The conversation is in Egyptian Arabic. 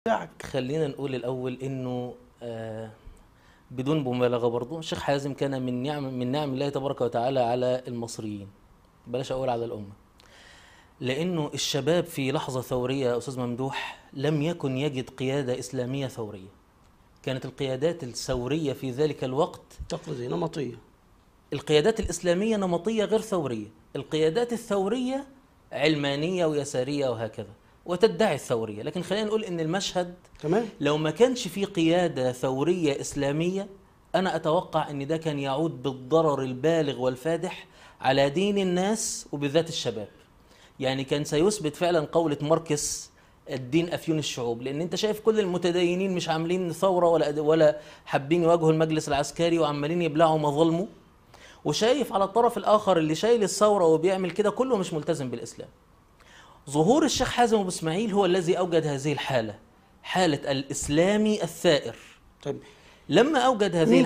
بتاعك خلينا نقول الأول إنه آه، بدون مبالغة برضو الشيخ حازم كان من نعم من نعم الله تبارك وتعالى على المصريين بلاش أقول على الأمة لأنه الشباب في لحظة ثورية يا أستاذ ممدوح لم يكن يجد قيادة إسلامية ثورية كانت القيادات الثورية في ذلك الوقت تقليدية نمطية القيادات الإسلامية نمطية غير ثورية القيادات الثورية علمانية ويسارية وهكذا وتدعي الثورية لكن خلينا نقول إن المشهد تمام لو ما كانش في قيادة ثورية إسلامية أنا أتوقع أن ده كان يعود بالضرر البالغ والفادح على دين الناس وبالذات الشباب يعني كان سيثبت فعلا قولة ماركس الدين أفيون الشعوب لأن أنت شايف كل المتدينين مش عاملين ثورة ولا ولا حابين يواجهوا المجلس العسكري وعمالين يبلعوا مظالمه وشايف على الطرف الآخر اللي شايل الثورة وبيعمل كده كله مش ملتزم بالإسلام ظهور الشيخ حازم أبو إسماعيل هو الذي أوجد هذه الحالة حالة الإسلامي الثائر طيب لما أوجد هذه مين